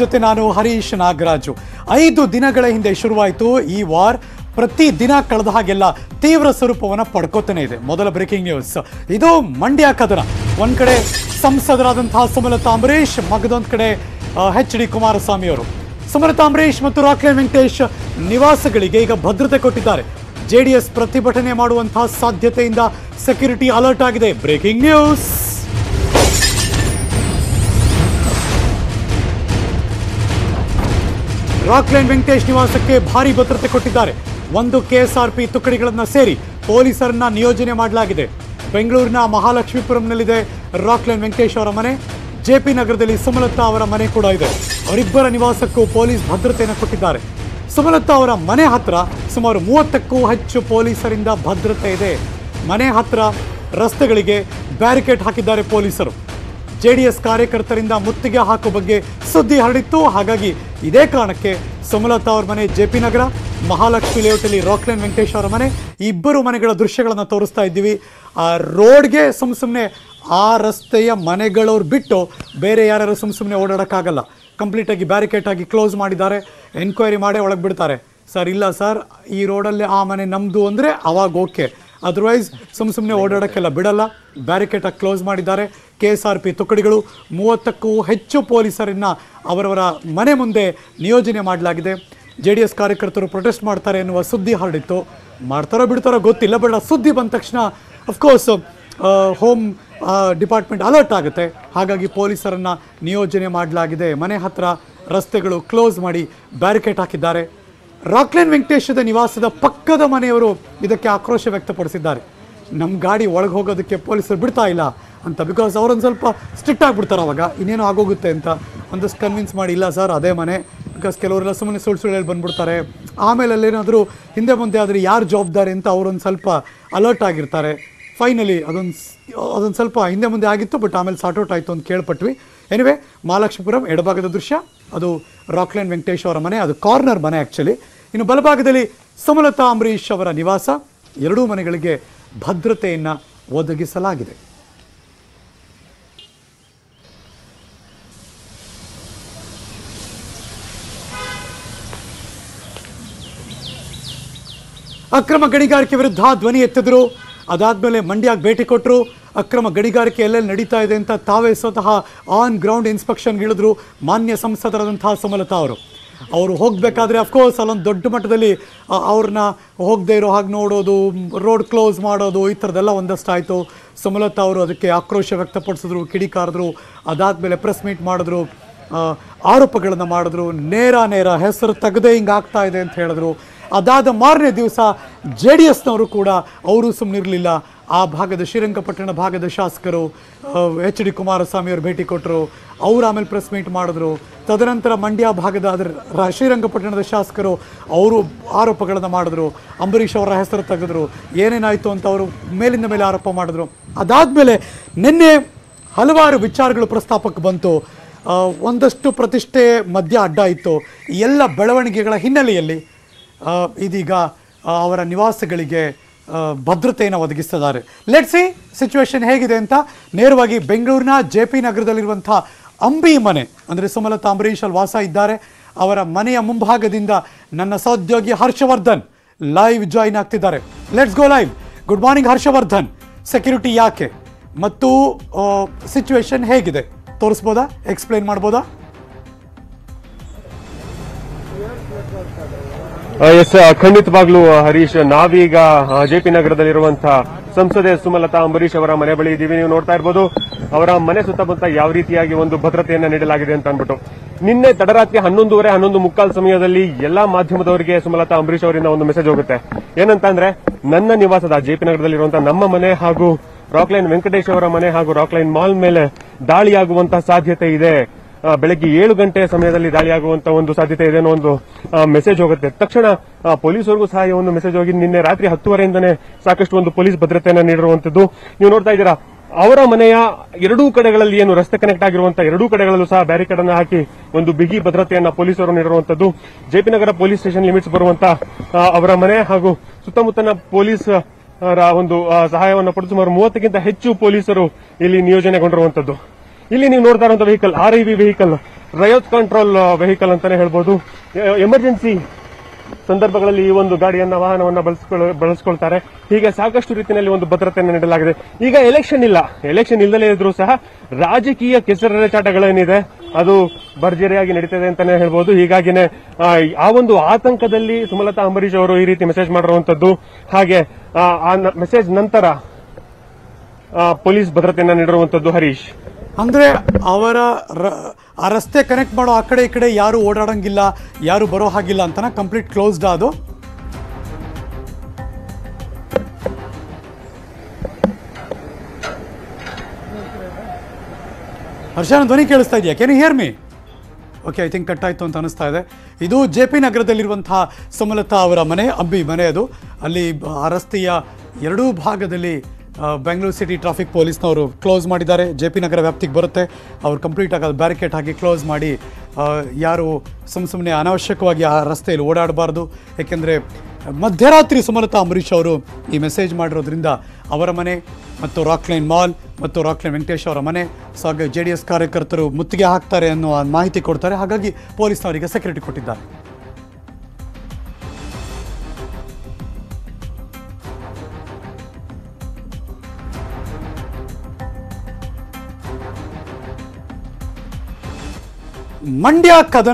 ಜೊತೆ ನಾನು ಹರೀಶ್ ನಾಗರಾಜು ಐದು ದಿನಗಳ ಹಿಂದೆ ಶುರುವಾಯಿತು ಈ ವಾರ್ ಪ್ರತಿ ದಿನ ಕಳೆದ ಹಾಗೆಲ್ಲ ತೀವ್ರ ಸ್ವರೂಪವನ್ನು ಪಡ್ಕೋತಾನೆ ಇದೆ ಮೊದಲ ಬ್ರೇಕಿಂಗ್ ನ್ಯೂಸ್ ಇದು ಮಂಡ್ಯ ಕದನ ಒಂದ್ ಕಡೆ ಸಂಸದರಾದಂತಹ ಸುಮಲತಾ ಅಂಬರೀಶ್ ಮಗದೊಂದ್ ಕಡೆ ಎಚ್ ಡಿ ಕುಮಾರಸ್ವಾಮಿ ಅವರು ಸುಮಲತಾ ಅಂಬರೀಶ್ ಮತ್ತು ರಾಕ್ಲೈನ್ ವೆಂಕಟೇಶ್ ನಿವಾಸಗಳಿಗೆ ಈಗ ಭದ್ರತೆ ಕೊಟ್ಟಿದ್ದಾರೆ ಜೆಡಿಎಸ್ ಪ್ರತಿಭಟನೆ ಮಾಡುವಂತಹ ಸಾಧ್ಯತೆಯಿಂದ ಸೆಕ್ಯೂರಿಟಿ ಅಲರ್ಟ್ ಆಗಿದೆ ಬ್ರೇಕಿಂಗ್ ನ್ಯೂಸ್ ರಾಕ್ಲೈನ್ ವೆಂಕಟೇಶ್ ನಿವಾಸಕ್ಕೆ ಭಾರಿ ಭದ್ರತೆ ಕೊಟ್ಟಿದ್ದಾರೆ ಒಂದು ಕೆಎಸ್ಆರ್ಪಿ ತುಕಡಿಗಳನ್ನ ಸೇರಿ ಪೊಲೀಸರನ್ನ ನಿಯೋಜನೆ ಮಾಡಲಾಗಿದೆ ಬೆಂಗಳೂರಿನ ಮಹಾಲಕ್ಷ್ಮೀಪುರಂನಲ್ಲಿದೆ ರಾಕ್ಲೈನ್ ವೆಂಕಟೇಶ್ ಅವರ ಮನೆ ಜೆಪಿ ನಗರದಲ್ಲಿ ಸುಮಲತಾ ಅವರ ಮನೆ ಕೂಡ ಇದೆ ಅವರಿಬ್ಬರ ನಿವಾಸಕ್ಕೂ ಪೊಲೀಸ್ ಭದ್ರತೆಯನ್ನು ಕೊಟ್ಟಿದ್ದಾರೆ ಸುಮಲತಾ ಅವರ ಮನೆ ಹತ್ರ ಸುಮಾರು ಮೂವತ್ತಕ್ಕೂ ಹೆಚ್ಚು ಪೊಲೀಸರಿಂದ ಭದ್ರತೆ ಇದೆ ಮನೆ ಹತ್ರ ರಸ್ತೆಗಳಿಗೆ ಬ್ಯಾರಿಕೇಡ್ ಹಾಕಿದ್ದಾರೆ ಪೊಲೀಸರು ಜೆಡಿಎಸ್ ಕಾರ್ಯಕರ್ತರಿಂದ ಮುತ್ತಿಗೆ ಹಾಕೋ ಬಗ್ಗೆ ಸುದ್ದಿ ಹರಡಿತ್ತು ಹಾಗಾಗಿ ಇದೇ ಕಾರಣಕ್ಕೆ ಸುಮಲತಾ ಅವ್ರ ಮನೆ ಜೆ ಪಿ ನಗರ ಮಹಾಲಕ್ಷ್ಮಿ ಲೇಔಟಲ್ಲಿ ರಾಕ್ಲೈನ್ ವೆಂಕಟೇಶ್ ಅವರ ಮನೆ ಈ ಇಬ್ಬರು ಮನೆಗಳ ದೃಶ್ಯಗಳನ್ನು ತೋರಿಸ್ತಾ ಇದ್ದೀವಿ ಆ ರೋಡ್ಗೆ ಸುಮ್ ಸುಮ್ಮನೆ ಆ ರಸ್ತೆಯ ಮನೆಗಳವ್ರು ಬಿಟ್ಟು ಬೇರೆ ಯಾರು ಸುಮ್ ಸುಮ್ಮನೆ ಓಡಾಡೋಕ್ಕಾಗಲ್ಲ ಕಂಪ್ಲೀಟಾಗಿ ಬ್ಯಾರಿಕೇಡ್ ಆಗಿ ಕ್ಲೋಸ್ ಮಾಡಿದ್ದಾರೆ ಎನ್ಕ್ವೈರಿ ಮಾಡೇ ಒಳಗೆ ಬಿಡ್ತಾರೆ ಸರ್ ಇಲ್ಲ ಸರ್ ಈ ರೋಡಲ್ಲಿ ಆ ಮನೆ ನಮ್ಮದು ಅಂದರೆ ಅವಾಗ ಓಕೆ ಅದರ್ವೈಸ್ ಸುಮ್ಮ ಸುಮ್ಮನೆ ಓಡಾಡೋಕ್ಕೆಲ್ಲ ಬಿಡಲ್ಲ ಬ್ಯಾರಿಕೇಡ್ ಆಗಿ ಕ್ಲೋಸ್ ಮಾಡಿದ್ದಾರೆ ಕೆ ಎಸ್ ಆರ್ ಪಿ ತುಕಡಿಗಳು ಮೂವತ್ತಕ್ಕೂ ಹೆಚ್ಚು ಪೊಲೀಸರನ್ನ ಅವರವರ ಮನೆ ಮುಂದೆ ನಿಯೋಜನೆ ಮಾಡಲಾಗಿದೆ ಜೆ ಡಿ ಎಸ್ ಕಾರ್ಯಕರ್ತರು ಪ್ರೊಟೆಸ್ಟ್ ಮಾಡ್ತಾರೆ ಎನ್ನುವ ಸುದ್ದಿ ಹರಡಿತ್ತು ಮಾಡ್ತಾರೋ ಬಿಡ್ತಾರೋ ಗೊತ್ತಿಲ್ಲ ಬಟ್ ಆ ಸುದ್ದಿ ಬಂದ ತಕ್ಷಣ ಅಫ್ಕೋರ್ಸ್ ಹೋಮ್ ಡಿಪಾರ್ಟ್ಮೆಂಟ್ ಅಲರ್ಟ್ ಆಗುತ್ತೆ ಹಾಗಾಗಿ ಪೊಲೀಸರನ್ನ ನಿಯೋಜನೆ ಮಾಡಲಾಗಿದೆ ಮನೆ ಹತ್ರ ರಸ್ತೆಗಳು ಕ್ಲೋಸ್ ಮಾಡಿ ಬ್ಯಾರಿಕೇಡ್ ಹಾಕಿದ್ದಾರೆ ರಾಕ್ಲೈನ್ ವೆಂಕಟೇಶದ ನಿವಾಸದ ಪಕ್ಕದ ಮನೆಯವರು ಇದಕ್ಕೆ ಆಕ್ರೋಶ ವ್ಯಕ್ತಪಡಿಸಿದ್ದಾರೆ ನಮ್ಮ ಗಾಡಿ ಒಳಗೆ ಹೋಗೋದಕ್ಕೆ ಪೊಲೀಸರು ಬಿಡ್ತಾ ಇಲ್ಲ ಅಂತ ಬಿಕಾಸ್ ಅವರೊಂದು ಸ್ವಲ್ಪ ಸ್ಟ್ರಿಕ್ಟ್ ಆಗಿಬಿಡ್ತಾರೆ ಅವಾಗ ಇನ್ನೇನು ಆಗೋಗುತ್ತೆ ಅಂತ ಒಂದಷ್ಟು ಕನ್ವಿನ್ಸ್ ಮಾಡಿ ಇಲ್ಲ ಸರ್ ಅದೇ ಮನೆ ಬಿಕಾಸ್ ಕೆಲವರೆಲ್ಲ ಸುಮ್ಮನೆ ಸುಳ್ಳು ಸುಳ್ಳು ಹೇಳಿ ಬಂದ್ಬಿಡ್ತಾರೆ ಆಮೇಲೆ ಅಲ್ಲೇನಾದರೂ ಹಿಂದೆ ಮುಂದೆ ಆದರೆ ಯಾರು ಜವಾಬ್ದಾರಿ ಅಂತ ಅವರೊಂದು ಸ್ವಲ್ಪ ಅಲರ್ಟ್ ಆಗಿರ್ತಾರೆ ಫೈನಲಿ ಅದೊಂದು ಅದೊಂದು ಸ್ವಲ್ಪ ಹಿಂದೆ ಮುಂದೆ ಆಗಿತ್ತು ಬಟ್ ಆಮೇಲೆ ಸಾರ್ಟ್ಔಟ್ ಆಯಿತು ಅಂತ ಕೇಳ್ಪಟ್ವಿ ಎನಿವೆ ಮಹಾಲಕ್ಷ್ಮೀಪುರಂ ಎಡಭಾಗದ ದೃಶ್ಯ ಅದು ರಾಕ್ಲೈನ್ ವೆಂಕಟೇಶ್ ಅವರ ಮನೆ ಅದು ಕಾರ್ನರ್ ಮನೆ ಆ್ಯಕ್ಚುಲಿ ಇನ್ನು ಬಲಭಾಗದಲ್ಲಿ ಸುಮಲತಾ ಅಂಬರೀಶ್ ಅವರ ನಿವಾಸ ಎರಡೂ ಮನೆಗಳಿಗೆ ಭದ್ರತೆಯನ್ನು ಒದಗಿಸಲಾಗಿದೆ ಅಕ್ರಮ ಗಣಿಗಾರಿಕೆ ವಿರುದ್ಧ ಧ್ವನಿ ಎತ್ತಿದ್ರು ಅದಾದ್ಮೇಲೆ ಮಂಡ್ಯಕ್ಕೆ ಭೇಟಿ ಕೊಟ್ಟರು ಅಕ್ರಮ ಗಣಿಗಾರಿಕೆ ಎಲ್ಲೆಲ್ಲಿ ನಡೀತಾ ಇದೆ ಅಂತ ತಾವೇ ಸ್ವತಃ ಆನ್ ಗ್ರೌಂಡ್ ಇನ್ಸ್ಪೆಕ್ಷನ್ ಇಳಿದ್ರು ಮಾನ್ಯ ಸಂಸದರಾದಂತಹ ಸುಮಲತಾ ಅವರು ಅವರು ಹೋಗಬೇಕಾದ್ರೆ ಅಫ್ಕೋರ್ಸ್ ಅಲ್ಲೊಂದು ದೊಡ್ಡ ಮಟ್ಟದಲ್ಲಿ ಆ- ಅವ್ರನ್ನ ಹೋಗದೇ ಇರೋ ಹಾಗೆ ನೋಡೋದು ರೋಡ್ ಕ್ಲೋಸ್ ಮಾಡೋದು ಈ ಥರದ್ದೆಲ್ಲ ಒಂದಷ್ಟು ಆಯಿತು ಸುಮಲತಾ ಅವರು ಅದಕ್ಕೆ ಆಕ್ರೋಶ ವ್ಯಕ್ತಪಡಿಸಿದ್ರು ಕಿಡಿಕಾರಿದ್ರು ಅದಾದಮೇಲೆ ಪ್ರೆಸ್ ಮೀಟ್ ಮಾಡಿದ್ರು ಆರೋಪಗಳನ್ನು ಮಾಡಿದ್ರು ನೇರ ನೇರ ಹೆಸರು ತೆಗೆದೇ ಹಿಂಗೆ ಆಗ್ತಾ ಇದೆ ಅಂತ ಹೇಳಿದ್ರು ಅದಾದ ಮಾರನೇ ದಿವಸ ಜೆ ಡಿ ಎಸ್ನವರು ಕೂಡ ಅವರು ಸುಮ್ಮನಿರಲಿಲ್ಲ ಆ ಭಾಗದ ಶ್ರೀರಂಗಪಟ್ಟಣ ಭಾಗದ ಶಾಸಕರು ಎಚ್ ಡಿ ಕುಮಾರಸ್ವಾಮಿ ಅವರು ಭೇಟಿ ಕೊಟ್ಟರು ಅವರು ಆಮೇಲೆ ಪ್ರೆಸ್ ಮೀಟ್ ಮಾಡಿದ್ರು ತದನಂತರ ಮಂಡ್ಯ ಭಾಗದ ಅದರ ರ- ಶ್ರೀರಂಗಪಟ್ಟಣದ ಶಾಸಕರು ಅವರು ಆರೋಪಗಳನ್ನು ಮಾಡಿದ್ರು ಅಂಬರೀಷ್ ಅವರ ಹೆಸರು ತೆಗೆದ್ರು ಏನೇನಾಯಿತು ಅಂತ ಅವರು ಮೇಲಿಂದ ಮೇಲೆ ಆರೋಪ ಮಾಡಿದ್ರು ಅದಾದಮೇಲೆ ನಿನ್ನೆ ಹಲವಾರು ವಿಚಾರಗಳು ಪ್ರಸ್ತಾಪಕ್ಕೆ ಬಂತು ಆ, ಒಂದಷ್ಟು ಪ್ರತಿಷ್ಠೆ ಮಧ್ಯ ಅಡ್ಡ ಇತ್ತು ಈ ಎಲ್ಲ ಬೆಳವಣಿಗೆಗಳ ಹಿನ್ನೆಲೆಯಲ್ಲಿ ಆ, ಇದೀಗ ಆ, ಅವರ ನಿವಾಸಗಳಿಗೆ ಆ, ಭದ್ರತೆಯನ್ನು ಒದಗಿಸ್ತಿದ್ದಾರೆ ಸಿ ಸಿಚುವೇಶನ್ ಹೇಗಿದೆ ಅಂತ ನೇರವಾಗಿ ಬೆಂಗಳೂರಿನ ಜೆ ಪಿ ನಗರದಲ್ಲಿರುವಂಥ ಅಂಬಿ ಮನೆ ಅಂದರೆ ಸುಮಲತಾ ಅಂಬರೀಶ್ ಅಲ್ಲಿ ವಾಸ ಇದ್ದಾರೆ ಅವರ ಮನೆಯ ಮುಂಭಾಗದಿಂದ ನನ್ನ ಸಹೋದ್ಯೋಗಿ ಹರ್ಷವರ್ಧನ್ ಲೈವ್ ಜಾಯಿನ್ ಆಗ್ತಿದ್ದಾರೆ let's go live good morning Harshavardhan security ಯಾಕೆ ಮತ್ತು ಸಿಚುವೇಶನ್ ಹೇಗಿದೆ ತೋರಿಸ್ಬೋದಾ ಎಕ್ಸ್ಪ್ಲೈನ್ ಮಾಡ್ಬೋದಾ ಎಸ್ ಖಂಡಿತವಾಗ್ಲೂ ಹರೀಶ್ ನಾವೀಗ ಜೆ ಪಿ ನಗರದಲ್ಲಿರುವಂತಹ ಸಂಸದೆ ಸುಮಲತಾ ಅಂಬರೀಶ್ ಅವರ ಮನೆ ಬಳಿ ಇದ್ದೀವಿ ನೀವು ನೋಡ್ತಾ ಇರ್ಬೋದು ಅವರ ಮನೆ ಸುತ್ತಮುತ್ತ ಯಾವ ರೀತಿಯಾಗಿ ಒಂದು ಭದ್ರತೆಯನ್ನ ನೀಡಲಾಗಿದೆ ಅಂತ ಅಂದ್ಬಿಟ್ಟು ನಿನ್ನೆ ತಡರಾತ್ರಿ ಹನ್ನೊಂದುವರೆ ಹನ್ನೊಂದು ಮುಕ್ಕಾಲ್ ಸಮಯದಲ್ಲಿ ಎಲ್ಲಾ ಮಾಧ್ಯಮದವರಿಗೆ ಸುಮಲತಾ ಅಂಬರೀಶ್ ಅವರಿಂದ ಒಂದು ಮೆಸೇಜ್ ಹೋಗುತ್ತೆ ಏನಂತ ಅಂದ್ರೆ ನನ್ನ ನಿವಾಸದ ಜೆ ಪಿ ನಗರದಲ್ಲಿರುವಂತಹ ನಮ್ಮ ಮನೆ ಹಾಗೂ ರಾಕ್ಲೈನ್ ವೆಂಕಟೇಶ್ ಅವರ ಮನೆ ಹಾಗೂ ರಾಕ್ಲೈನ್ ಮಾಲ್ ಮೇಲೆ ದಾಳಿಯಾಗುವಂತಹ ಸಾಧ್ಯತೆ ಇದೆ ಆ, ಬೆಳಗ್ಗೆ ಏಳು ಗಂಟೆ ಸಮಯದಲ್ಲಿ ದಾಳಿಯಾಗುವಂತ ಒಂದು ಸಾಧ್ಯತೆ ಇದೆ ಅನ್ನೋ ಒಂದು ಮೆಸೇಜ್ ಹೋಗುತ್ತೆ ತಕ್ಷಣ ಆ, ಪೊಲೀಸರಿಗೂ ಸಹ ಈ ಒಂದು ಮೆಸೇಜ್ ಹೋಗಿ ನಿನ್ನೆ ರಾತ್ರಿ ಹತ್ತುವರೆಯಿಂದನೇ ಸಾಕಷ್ಟು ಒಂದು ಪೊಲೀಸ್ ಭದ್ರತೆಯನ್ನು ನೀಡಿರುವಂತದ್ದು ನೀವು ನೋಡ್ತಾ ಇದ್ದೀರಾ ಅವರ ಮನೆಯ ಎರಡೂ ಕಡೆಗಳಲ್ಲಿ ಏನು ರಸ್ತೆ ಕನೆಕ್ಟ್ ಆಗಿರುವಂತಹ ಎರಡೂ ಕಡೆಗಳಲ್ಲೂ ಸಹ ಬ್ಯಾರಿಕೇಡ್ ಅನ್ನು ಹಾಕಿ ಒಂದು ಬಿಗಿ ಭದ್ರತೆಯನ್ನ ಪೊಲೀಸರು ನೀಡಿರುವಂತದ್ದು JP Nagar police station limits ಬರುವಂತಹ ಆ, ಅವರ ಮನೆ ಹಾಗೂ ಸುತ್ತಮುತ್ತಲಿನ ಪೊಲೀಸ್ ರ ಒಂದು ಆ, ಸಹಾಯವನ್ನು ಪಡೆದು ಸುಮಾರು ಮೂವತ್ತಕ್ಕಿಂತ ಹೆಚ್ಚು ಪೊಲೀಸರು ಇಲ್ಲಿ ನಿಯೋಜನೆಗೊಂಡಿರುವಂತದ್ದು ಇಲ್ಲಿ ನೀವು ನೋಡ್ತಾ ಇರುವಂತಹ vehicle R I V vehicle riot control vehicle ಅಂತಾನೆ ಹೇಳ್ಬೋದು ಎಮರ್ಜೆನ್ಸಿ ಸಂದರ್ಭಗಳಲ್ಲಿ ಈ ಒಂದು ಗಾಡಿಯನ್ನ ವಾಹನವನ್ನ ಬಳಸ್ಕೊಳ್ ಬಳಸ್ಕೊಳ್ತಾರೆ ಹೀಗೆ ಸಾಕಷ್ಟು ರೀತಿಯಲ್ಲಿ ಒಂದು ಭದ್ರತೆಯನ್ನು ನೀಡಲಾಗಿದೆ ಈಗ ಎಲೆಕ್ಷನ್ ಇಲ್ಲ ಎಲೆಕ್ಷನ್ ಇಲ್ಲದಲೇ ಇದ್ರೂ ಸಹ ರಾಜಕೀಯ ಕೆಸರೆಚಾಟಗಳೇನಿದೆ ಅದು ಭರ್ಜರಿಯಾಗಿ ನಡೀತದೆ ಅಂತಾನೆ ಹೇಳ್ಬೋದು ಹೀಗಾಗಿನೇ ಆ, ಆ ಒಂದು ಆತಂಕದಲ್ಲಿ ಸುಮಲತಾ ಅಂಬರೀಶ್ ಅವರು ಈ ರೀತಿ ಮೆಸೇಜ್ ಮಾಡಿರುವಂತದ್ದು ಹಾಗೆ ಆ, ಆ ಮೆಸೇಜ್ ನಂತರ ಆ, ಪೊಲೀಸ್ ಭದ್ರತೆಯನ್ನ ನೀಡಿರುವಂತದ್ದು ಹರೀಶ್ ಅಂದ್ರೆ ಅವರ ರ- ಆ ರಸ್ತೆ ಕನೆಕ್ಟ್ ಮಾಡೋ ಆ ಕಡೆ ಈ ಕಡೆ ಯಾರು ಓಡಾಡಂಗಿಲ್ಲ ಯಾರು ಬರೋ ಹಾಗಿಲ್ಲ ಅಂತನ ಕಂಪ್ಲೀಟ್ ಕ್ಲೋಸ್ಡ್ ಅದು ಹರ್ಷನ ಧ್ವನಿ ಕೇಳಿಸ್ತಾ ಇದೆಯಾ can hear me okay I think cut ಆಯಿತು ಅಂತ ಅನಿಸ್ತಾ ಇದೆ ಇದು ಜೆ ಪಿ ನಗರದಲ್ಲಿರುವಂತಹ ಸುಮಲತಾ ಅವರ ಮನೆ ಅಂಬಿ ಮನೆ ಅದು ಅಲ್ಲಿ ಬ- ಆ ರಸ್ತೆಯ ಎರಡೂ ಭಾಗದಲ್ಲಿ ಆ, ಬೆಂಗಳೂರು ಸಿಟಿ ಟ್ರಾಫಿಕ್ ಪೊಲೀಸ್ನವರು ಕ್ಲೋಸ್ ಮಾಡಿದ್ದಾರೆ ಜೆ ಪಿ ನಗರ ವ್ಯಾಪ್ತಿಗೆ ಬರುತ್ತೆ ಅವ್ರು ಕಂಪ್ಲೀಟ್ ಆಗಿ ಬ್ಯಾರಿಕೇಡ್ ಹಾಕಿ ಕ್ಲೋಸ್ ಮಾಡಿ ಆ, ಯಾರು ಸುಮ್ಮ ಸುಮ್ಮನೆ ಅನಾವಶ್ಯಕವಾಗಿ ಆ ರಸ್ತೆಯಲ್ಲಿ ಓಡಾಡಬಾರ್ದು ಏಕೆಂದರೆ ಮಧ್ಯರಾತ್ರಿ ಸುಮಲತಾ ಅಂಬರೀಶ್ ಅವರು ಈ ಮೆಸೇಜ್ ಮಾಡಿರೋದ್ರಿಂದ ಅವರ ಮನೆ ಮತ್ತು ರಾಕ್ಲೈನ್ ಮಾಲ್ ಮತ್ತು ರಾಕ್ಲೈನ್ ವೆಂಕಟೇಶ್ ಅವರ ಮನೆ ಸೊ ಹಾಗೆ ಜೆ ಡಿ ಎಸ್ ಕಾರ್ಯಕರ್ತರು ಮುತ್ತಿಗೆ ಹಾಕ್ತಾರೆ ಅನ್ನೋ ಮಾಹಿತಿ ಕೊಡ್ತಾರೆ ಹಾಗಾಗಿ ಪೊಲೀಸ್ನವರಿಗೆ ಸೆಕ್ಯೂರಿಟಿ ಕೊಟ್ಟಿದ್ದಾರೆ ಮಂಡ್ಯ ಕದನ